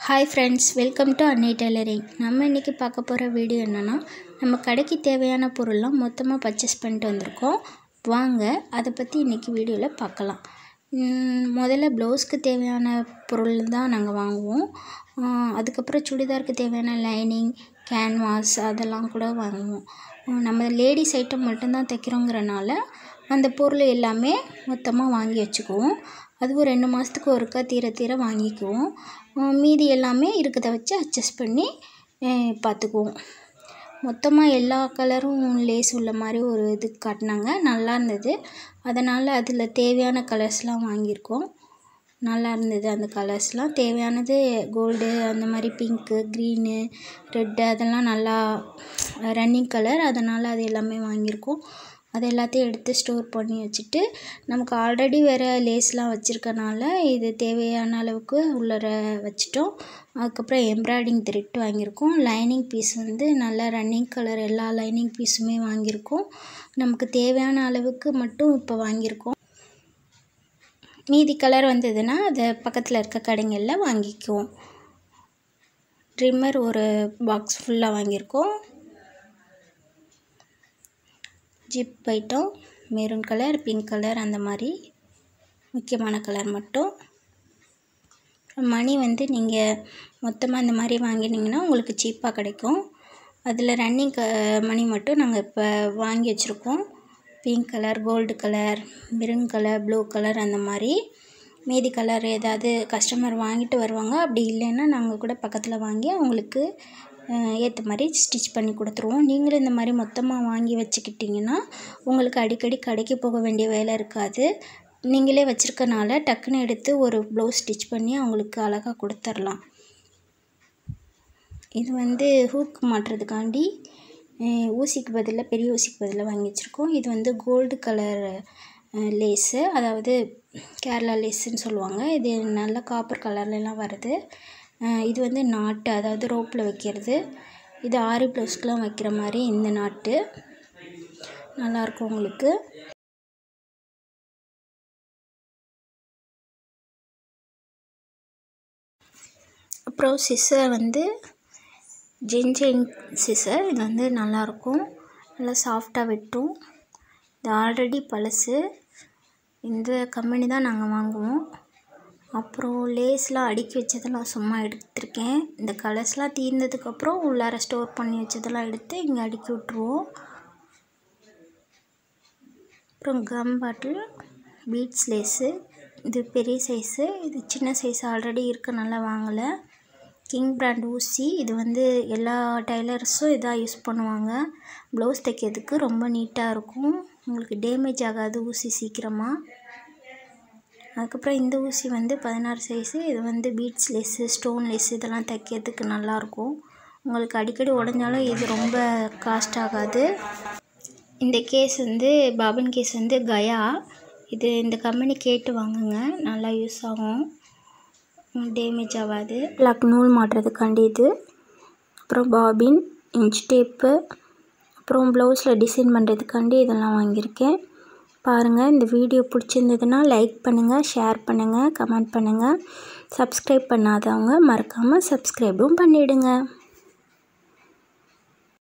hi friends welcome to Annai tailoring நம்ம இன்றைக்கி பார்க்க போகிற வீடியோ என்னென்னா நம்ம கடைக்கு தேவையான பொருள்லாம் மொத்தமாக பர்ச்சேஸ் பண்ணிட்டு வந்திருக்கோம் வாங்க அதை பற்றி இன்றைக்கி வீடியோவில் பார்க்கலாம் உம், முதல்ல ப்ளவுஸ்க்கு தேவையான பொருள் தான் நாங்கள் வாங்குவோம் ஆஹ், அதுக்கப்புறம் சுடிதாருக்கு தேவையான லைனிங் கேன்வாஸ் அதெல்லாம் கூட வாங்குவோம் ஆஹ், நம்ம லேடிஸ் ஐட்டம் மட்டும்தான் தைக்கிறோங்கிறனால அந்த பொருள் எல்லாமே மொத்தமாக வாங்கி வச்சுக்குவோம் அதுவும் ரெண்டு மாதத்துக்கு ஒருக்கா தீர தீர வாங்கிக்குவோம் ஆஹ் மீதி எல்லாமே இருக்கிறத வச்சு அட்ஜஸ்ட் பண்ணி ஆஹ் பார்த்துக்குவோம் மொத்தமாக எல்லா கலரும் லேஸ் உள்ள மாதிரி ஒரு இது காட்டினாங்க நல்லா இருந்தது அதனால் அதில் தேவையான கலர்ஸ்லாம் வாங்கியிருக்கோம் நல்லா இருந்தது அந்த கலர்ஸ்லாம் தேவையானது கோல்டு அந்த மாதிரி பிங்க்கு க்ரீனு ரெட்டு அதெல்லாம் நல்லா ரன்னிங் கலர் அதனால் அது எல்லாமே வாங்கியிருக்கோம் அது எல்லாத்தையும் எடுத்து ஸ்டோர் பண்ணி வச்சுட்டு நமக்கு ஆல்ரெடி வேறு லேஸ்லாம் வச்சுருக்கனால இது தேவையான அளவுக்கு உள்ளர வச்சுட்டோம் அதுக்கப்புறம் எம்ப்ராய்டிங் த்ரெட் வாங்கியிருக்கோம் லைனிங் பீஸ் வந்து நல்லா ரன்னிங் கலர் எல்லா லைனிங் பீஸுமே வாங்கியிருக்கோம் நமக்கு தேவையான அளவுக்கு மட்டும் இப்போ வாங்கியிருக்கோம் மீதி கலர் வந்ததுன்னா அதை பக்கத்தில் இருக்க கடைங்களில் வாங்கிக்குவோம் ட்ரிம்மர் ஒரு பாக்ஸ் ஃபுல்லாக வாங்கியிருக்கோம் zip item maroon colour pink colour அந்த மாதிரி முக்கியமான கலர் மட்டும் மணி வந்து நீங்கள் மொத்தமாக இந்த மாதிரி வாங்கினீங்கன்னா உங்களுக்கு சீப்பாக கிடைக்கும் அதில் ரன்னிங் க மணி மட்டும் நாங்கள் இப்போ வாங்கி வச்சுருக்கோம் pink colour gold colour maroon colour blue colour அந்த மாதிரி மீதி கலர் ஏதாவது கஸ்டமர் வாங்கிட்டு வருவாங்க அப்படி இல்லைன்னா நாங்கள் கூட பக்கத்தில் வாங்கி அவங்களுக்கு ஏற்ற மாதிரி ஸ்டிச் பண்ணி கொடுத்துருவோம் நீங்களும் இந்த மாதிரி மொத்தமாக வாங்கி வச்சுக்கிட்டிங்கன்னா உங்களுக்கு அடிக்கடி கடைக்கு போக வேண்டிய வேலை இருக்காது நீங்களே வச்சுருக்கனால டக்குன்னு எடுத்து ஒரு ப்ளவுஸ் ஸ்டிச் பண்ணி அவங்களுக்கு அழகாக கொடுத்துர்லாம் இது வந்து ஹூக் மாட்டுறதுக்காண்டி அஹ், ஊசிக்கு பதிலாக பெரிய ஊசிக்கு பதிலாக வாங்கி வச்சுருக்கோம் இது வந்து கோல்டு கலர் லேஸு அதாவது கேரளா லேஸுன்னு சொல்லுவாங்க இது நல்ல காப்பர் கலர்லலாம் வருது அஹ், இது வந்து நாட்டு அதாவது ரோப்பில் வைக்கிறது இது ஆரி ப்ளவுஸ்க்கெலாம் வைக்கிற மாதிரி இந்த நாட்டு நல்லாயிருக்கும் உங்களுக்கு அப்புறம் சிஸ்ஸர் வந்து ஜின்ஜின் சிசர் இது வந்து நல்லாயிருக்கும் நல்லா சாஃப்டாக வெட்டும் இது ஆல்ரெடி பழசு இந்த கம்பெனி தான் நாங்கள் வாங்குவோம் அப்புறம் லேஸ்லாம் அடுக்கி வச்சதெல்லாம் சும்மா எடுத்திருக்கேன் இந்த கலர்ஸ்லாம் தீர்ந்ததுக்கப்புறம் உள்ளார ஸ்டோர் பண்ணி வச்சதெல்லாம் எடுத்து இங்கே அடுக்கி விட்ருவோம் அப்புறம் கம் பாட்டில் பீட்ஸ் லேஸு இது பெரிய சைஸு இது சின்ன சைஸ் ஆல்ரெடி இருக்கனால வாங்கலை கிங் பிராண்ட் ஊசி இது வந்து எல்லா டைலர்ஸும் இதாக யூஸ் பண்ணுவாங்க ப்ளவுஸ் தைக்கிறதுக்கு ரொம்ப நீட்டாக இருக்கும் உங்களுக்கு டேமேஜ் ஆகாது ஊசி சீக்கிரமாக அதுக்கப்புறம் இந்த ஊசி வந்து பதினாறு சைஸு இது வந்து பீட்ஸ் லேஸு ஸ்டோன் லேஸ் இதெல்லாம் தைக்கிறதுக்கு நல்லாயிருக்கும் உங்களுக்கு அடிக்கடி உடஞ்சாலும் இது ரொம்ப காஸ்ட் ஆகாது இந்த கேஸ் வந்து பாபன் கேஸ் வந்து கயா இது இந்த கம்பெனி கேட்டு வாங்குங்க நல்லா யூஸ் ஆகும் டேமேஜ் ஆகாது பிளாக் நூல் மாட்டுறதுக்காண்டி இது அப்புறம் பாபின் இன்ச் டேப்பு அப்புறம் ப்ளவுஸில் டிசைன் பண்ணுறதுக்காண்டி இதெல்லாம் வாங்கியிருக்கேன் பாருங்கள் இந்த வீடியோ பிடிச்சிருந்ததுன்னா லைக் பண்ணுங்கள் ஷேர் பண்ணுங்கள் கமெண்ட் பண்ணுங்கள் சப்ஸ்கிரைப் பண்ணாதவங்க மறக்காமல் சப்ஸ்கிரைபும் பண்ணிவிடுங்க